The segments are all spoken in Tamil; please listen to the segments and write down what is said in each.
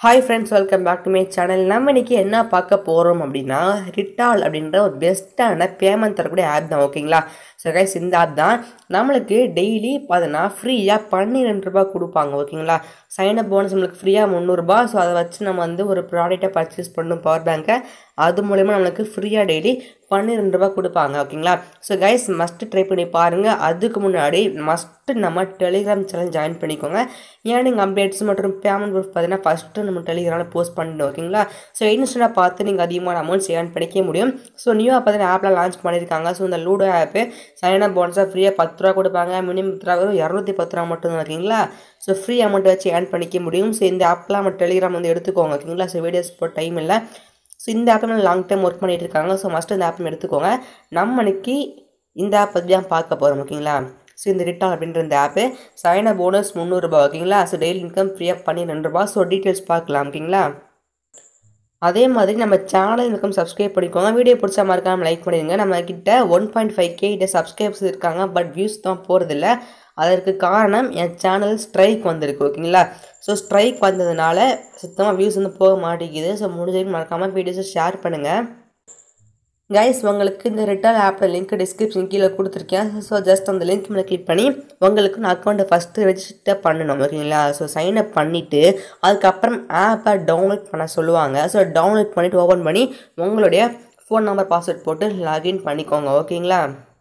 hi friends welcome back to my channel நம்ம இன்னைக்கு என்ன பார்க்க போகிறோம் அப்படின்னா ரிட்டால் அப்படின்ற ஒரு பெஸ்ட்டான பேமெண்ட் தரக்கூடிய ஆப் தான் ஓகேங்களா ஸோ கைஸ் இந்த ஆப் தான் நம்மளுக்கு டெய்லி பார்த்தீங்கன்னா ஃப்ரீயாக பன்னிரெண்டு ரூபாய் கொடுப்பாங்க ஓகேங்களா சைனப் போனஸ் நம்மளுக்கு ஃப்ரீயாக முந்நூறுரூபா ஸோ அதை வச்சு நம்ம வந்து ஒரு ப்ராடக்ட்டை பர்ச்சேஸ் பண்ணணும் பவர் பேங்க்கை அது மூலயமா நம்மளுக்கு ஃப்ரீயாக டெய்லி பன்னிரெண்டு ரூபா கொடுப்பாங்க ஓகேங்களா ஸோ கைஸ் மஸ்ட்டு ட்ரை பண்ணி பாருங்கள் அதுக்கு முன்னாடி மஸ்ட்டு நம்ம டெலிகிராம் சேனல் ஜாயின் பண்ணிக்கோங்க ஏர்னிங் அப்டேட்ஸ் மற்றும் பேமெண்ட் ப்ரூஃப் பார்த்தீங்கன்னா ஃபஸ்ட்டு நம்ம டெலிகிராமில் போஸ்ட் பண்ணிட்டு ஓகேங்களா ஸோ இன்ஸ்டாக பார்த்து நீங்கள் அதிகமான அமௌண்ட்ஸ் ஏர்ன் பண்ணிக்க முடியும் ஸோ நியூவாக பார்த்தீங்கன்னா ஆப்பில் லான்ச் பண்ணியிருக்காங்க ஸோ இந்த லூடோ ஆப்பு சைனப் போனஸாக ஃப்ரீயாக பத்து ரூபா கொடுப்பாங்க மினிமம் ரூபா வரும் இரநூத்தி பத்து ரூபா மட்டும் தான் ஓகேங்களா ஸோ ஃப்ரீ அமௌண்ட் வச்சு ஏர்ன் பண்ணிக்க முடியும் ஸோ இந்த ஆப்லாம் நம்ம டெலிகிராம் வந்து எடுத்துக்கோங்க ஓகேங்களா ஸோ வீடியோஸ் போட டைம் இல்லை ஸோ இந்த ஆப்பில் லாங் டைம் ஒர்க் பண்ணிட்டு இருக்காங்க ஸோ மஸ்ட் இந்த ஆப் எடுத்துக்கோங்க நம்ம இன்னைக்கு இந்த ஆப் பற்றி தான் பார்க்க போகிறோம் ஓகேங்களா ஸோ இந்த ரிட்டால் அப்படின்ற இந்த ஆப்பு சைனா போனஸ் முந்நூறுரூபா ஓகேங்களா ஸோ டெய்லி இன்கம் ஃப்ரீயாக பன்னிரெண்டு ரூபா ஸோ டீட்டெயில்ஸ் பார்க்கலாம் ஓகேங்களா அதே மாதிரி நம்ம சேனல் இருக்கும் சப்ஸ்கிரைப் பண்ணிக்கோங்க வீடியோ பிடிச்சா மறக்காமல் லைக் பண்ணிடுங்க நம்ம கிட்ட ஒன் பாயிண்ட் ஃபைவ் கே கிட்ட சப்ஸ்கிரைப்ஸ் இருக்காங்க பட் வியூஸ் தான் போகிறதில்ல அதற்கு காரணம் என் சேனல் ஸ்ட்ரைக் வந்திருக்கு ஓகேங்களா ஸோ ஸ்ட்ரைக் வந்ததுனால சுத்தமாக வியூஸ் வந்து போக மாட்டேங்குது ஸோ முடிஞ்ச வரைக்கும் மறக்காமல் வீடியோஸை ஷேர் பண்ணுங்கள் கைஸ் உங்களுக்கு இந்த ரிட்டர்ன் ஆப்பில் லிங்க் டிஸ்கிரிப்ஷன் கீழே கொடுத்துருக்கேன் ஸோ ஜஸ்ட் அந்த லிங்க் மேலே கிளிக் பண்ணி உங்களுக்கு நான் அக்கௌண்ட்டை ஃபஸ்ட்டு ரெஜிஸ்டர் பண்ணணும் ஓகேங்களா ஸோ சைன் அப் பண்ணிவிட்டு அதுக்கப்புறம் ஆப்பை டவுன்லோட் பண்ண சொல்லுவாங்க ஸோ டவுன்லோட் பண்ணிவிட்டு ஓப்பன் பண்ணி உங்களுடைய ஃபோன் நம்பர் பாஸ்வேர்ட் போட்டு லாகின் பண்ணிக்கோங்க ஓகேங்களா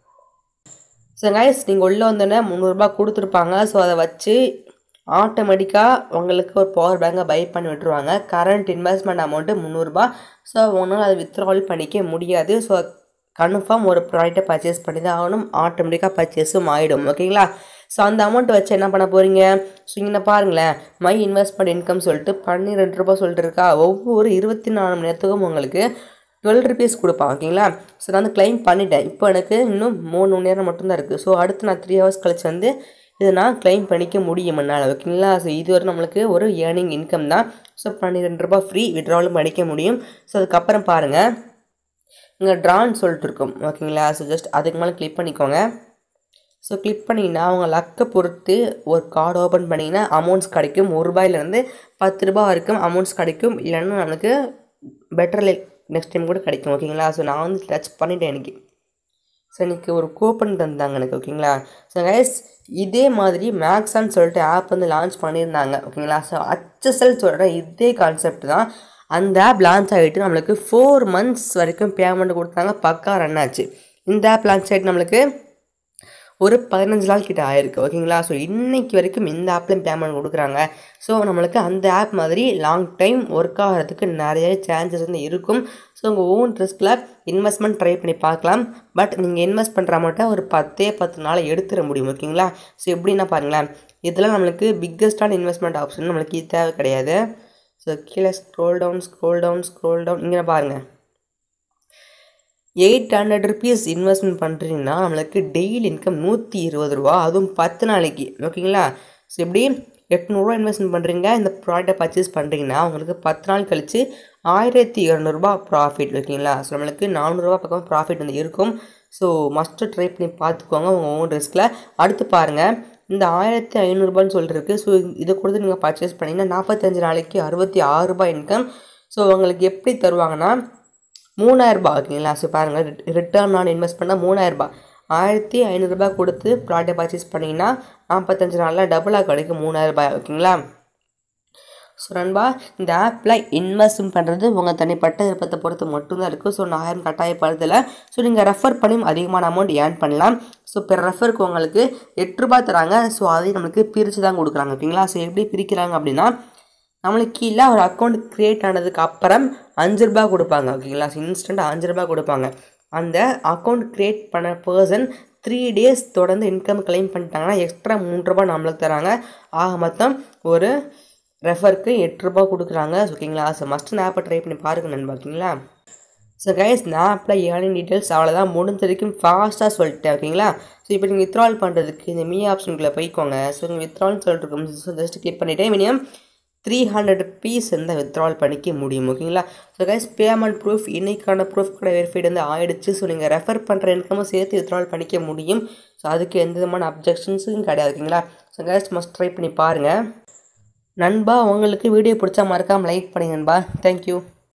ஸோ கைஸ் நீங்கள் உள்ளே வந்தோடனே முந்நூறுரூபா கொடுத்துருப்பாங்க ஸோ அதை வச்சு ஆட்டோமேட்டிக்காக உங்களுக்கு ஒரு பவர் பேங்கை பை பண்ணி விட்டுருவாங்க கரண்ட் இன்வெஸ்ட்மெண்ட் அமௌண்ட்டு முந்நூறுரூபா ஸோ உங்களால் அதை வித்ட்ராவல் பண்ணிக்க முடியாது ஸோ கன்ஃபார்ம் ஒரு ப்ராடக்ட்டை பர்ச்சேஸ் பண்ணி தான் ஆகணும் ஆட்டோமேட்டிக்காக பர்ச்சேஸும் ஆகிடும் ஓகேங்களா ஸோ அந்த அமௌண்ட் வச்சு என்ன பண்ண போகிறீங்க ஸோ இங்கே பாருங்களேன் மை இன்வெஸ்ட்மெண்ட் இன்கம் சொல்லிட்டு பன்னிரெண்டு ரூபா சொல்லிட்டு இருக்கா ஒவ்வொரு இருபத்தி நாலு மணி நேரத்துக்கும் உங்களுக்கு டுவெல் ருபீஸ் கொடுப்பான் ஓகேங்களா ஸோ நான் வந்து கிளைம் பண்ணிட்டேன் இப்போ எனக்கு இன்னும் மூணு மணி நேரம் மட்டும்தான் இருக்குது ஸோ அடுத்து நான் த்ரீ ஹவர்ஸ் கழிச்சு வந்து இதை நான் கிளைம் பண்ணிக்க முடியும் என்னால் ஓகேங்களா ஸோ இது வரை நம்மளுக்கு ஒரு ஏர்னிங் இன்கம் தான் ஸோ பன்னிரெண்டு ரூபா ஃப்ரீ விட்ராவலும் பண்ணிக்க முடியும் ஸோ அதுக்கப்புறம் பாருங்கள் இங்கே ட்ரான்னு சொல்லிட்டு இருக்கும் ஓகேங்களா ஸோ ஜஸ்ட் அதுக்கு மேலே கிளிக் பண்ணிக்கோங்க ஸோ கிளிக் பண்ணிங்கன்னா அவங்க லக்கை பொறுத்து ஒரு கார்டு ஓப்பன் பண்ணிங்கன்னா அமௌண்ட்ஸ் கிடைக்கும் ஒரு ரூபாயிலேருந்து பத்து ரூபா வரைக்கும் அமௌண்ட்ஸ் கிடைக்கும் இல்லைன்னா நம்மளுக்கு பெட்டர் லைக் நெக்ஸ்ட் டைம் கூட கிடைக்கும் ஓகேங்களா ஸோ நான் வந்து டச் பண்ணிட்டேன் எனக்கு ஸோ எனக்கு ஒரு கூப்பன் தந்தாங்க எனக்கு ஓகேங்களா ஸோ கைஸ் இதே மாதிரி மேக்ஸான்னு சொல்லிட்டு ஆப் வந்து லான்ச் பண்ணியிருந்தாங்க ஓகேங்களா ஸோ ஹச்எஸ்எல் சொல்கிறேன் இதே கான்செப்ட் தான் அந்த ஆப் லான்ச் ஆகிட்டு நம்மளுக்கு ஃபோர் மந்த்ஸ் வரைக்கும் பேமெண்ட் கொடுத்தாங்க பக்கா ரன் ஆச்சு இந்த ஆப் லான்ச் ஆகிட்டு நம்மளுக்கு ஒரு பதினஞ்சு நாள் கிட்ட ஆயிருக்கு ஓகேங்களா ஸோ இன்றைக்கி வரைக்கும் இந்த ஆப்லேயும் பேமெண்ட் கொடுக்குறாங்க ஸோ நம்மளுக்கு அந்த ஆப் மாதிரி லாங் டைம் ஒர்க் ஆகிறதுக்கு நிறைய சான்சஸ் வந்து இருக்கும் ஸோ உங்கள் ஓன் ரிஸ்கில் இன்வெஸ்ட்மெண்ட் ட்ரை பண்ணி பார்க்கலாம் பட் நீங்கள் இன்வெஸ்ட் பண்ணுற மட்டும் ஒரு பத்தே பத்து நாளை எடுத்துட முடியும் ஓகேங்களா ஸோ எப்படின்னா பாருங்களேன் இதெல்லாம் நம்மளுக்கு பிக்கஸ்டான இன்வெஸ்ட்மெண்ட் ஆப்ஷன் நம்மளுக்கு இது தேவை கிடையாது ஸோ கீழே scroll down scroll down scroll down இங்கே பாருங்கள் எயிட் ஹண்ட்ரட் ருபீஸ் இன்வெஸ்ட்மெண்ட் பண்ணுறீங்கன்னா நம்மளுக்கு டெய்லி இன்கம் நூற்றி இருபது ரூபா அதுவும் பத்து நாளைக்கு ஓகேங்களா ஸோ எப்படி எட்நூறுரூவா இன்வெஸ்ட்மெண்ட் பண்ணுறீங்க இந்த ப்ராடக்ட்டை பர்ச்சேஸ் பண்ணுறீங்கன்னா உங்களுக்கு பத்து நாள் கழித்து ஆயிரத்தி இரநூறுபா ப்ராஃபிட் ஓகேங்களா ஸோ நம்மளுக்கு நானூறுரூவா பக்கம் ப்ராஃபிட் வந்து இருக்கும் ஸோ மஸ்ட்டு ட்ரை பண்ணி பார்த்துக்கோங்க உங்கள் ஓன் ரிஸ்கில் அடுத்து பாருங்கள் இந்த ஆயிரத்தி ஐநூறுரூபான்னு சொல்லிட்டு ஸோ இதை கொடுத்து நீங்கள் பர்ச்சேஸ் பண்ணிங்கன்னா நாற்பத்தஞ்சு நாளைக்கு அறுபத்தி ஆறு ரூபாய் இன்கம் ஸோ உங்களுக்கு எப்படி தருவாங்கன்னா மூணாயிரரூபா ஓகேங்களா ஸோ பாருங்கள் ரிட்டர்ன் நான் இன்வெஸ்ட் பண்ணால் மூணாயிரரூபா ஆயிரத்தி ஐநூறுரூபா கொடுத்து ப்ராடக்ட் பர்ச்சேஸ் பண்ணிங்கன்னா நாற்பத்தஞ்சு நாளில் டபுளாக கிடைக்கும் மூணாயிரரூபாய் ஓகேங்களா ஸோ நண்பா இந்த ஆப்பில் இன்வெஸ்ட் பண்ணுறது உங்கள் தனிப்பட்ட விருப்பத்தை பொறுத்து மட்டும்தான் இருக்குது ஸோ நான் யாரும் கட்டாயப்படுத்தலை ஸோ நீங்கள் ரெஃபர் பண்ணி அதிகமான அமௌண்ட் ஏர்ன் பண்ணலாம் ஸோ இப்போ ரெஃபருக்கு உங்களுக்கு எட்டு ரூபா தராங்க ஸோ அதையும் நம்மளுக்கு பிரித்து தான் கொடுக்குறாங்க ஓகேங்களா ஸோ எப்படி பிரிக்கிறாங்க அப்படின்னா நம்மளுக்கு கீழே ஒரு அக்கௌண்ட் க்ரியேட் ஆனதுக்கு அப்புறம் அஞ்சு ரூபா கொடுப்பாங்க ஓகேங்களா ஸோ இன்ஸ்டன்ட் அஞ்சு ரூபா கொடுப்பாங்க அந்த அக்கௌண்ட் க்ரியேட் பண்ண பர்சன் த்ரீ டேஸ் தொடர்ந்து இன்கம் கிளைம் பண்ணிட்டாங்கன்னா எக்ஸ்ட்ரா மூணு ரூபா நம்மளுக்கு தராங்க ஆக மொத்தம் ஒரு ரெஃபருக்கு எட்டு ரூபா கொடுக்குறாங்க ஓகேங்களா ஸோ மஸ்ட் ஆப்பை ட்ரை பண்ணி பாருங்க நண்பா ஓகேங்களா ஸோ கைஸ் நான் ஆப்பில் ஏர்னிங் டீட்டெயில்ஸ் அவ்வளோதான் முடிஞ்ச வரைக்கும் ஃபாஸ்ட்டாக சொல்லிட்டேன் ஓகேங்களா ஸோ இப்போ நீங்கள் வித்ட்ரால் பண்ணுறதுக்கு இந்த மீ ஆப்ஷனுக்குள்ளே போய்க்கோங்க ஸோ நீங்கள் வித்ட்ரால்னு சொல்லிட்டு இருக்கும் ஸோ ஜஸ்ட் கிளிக் பண்ணிவிட்டு மினிமம் த்ரீ ஹண்ட்ரட் ருபீஸ் இருந்தால் வித்ட்ரால் பண்ணிக்க முடியும் ஓகேங்களா ஸோ கைஸ் பேமெண்ட் ப்ரூஃப் இன்றைக்கான ப்ரூஃப் கூட வெரிஃபைடு வந்து ஆயிடுச்சு ஸோ நீங்கள் ரெஃபர் பண்ணுற இன்கமும் சேர்த்து வித்ட்ரால் பண்ணிக்க முடியும் ஸோ அதுக்கு எந்த விதமான அப்ஜெக்ஷன்ஸும் கிடையாது ஓகேங்களா ஸோ கைஸ் மஸ்ட் ட்ரை பண்ணி பாருங்கள் நண்பா உங்களுக்கு வீடியோ பிடிச்சா மறக்காமல் லைக் பண்ணுங்க நண்பா தேங்க்யூ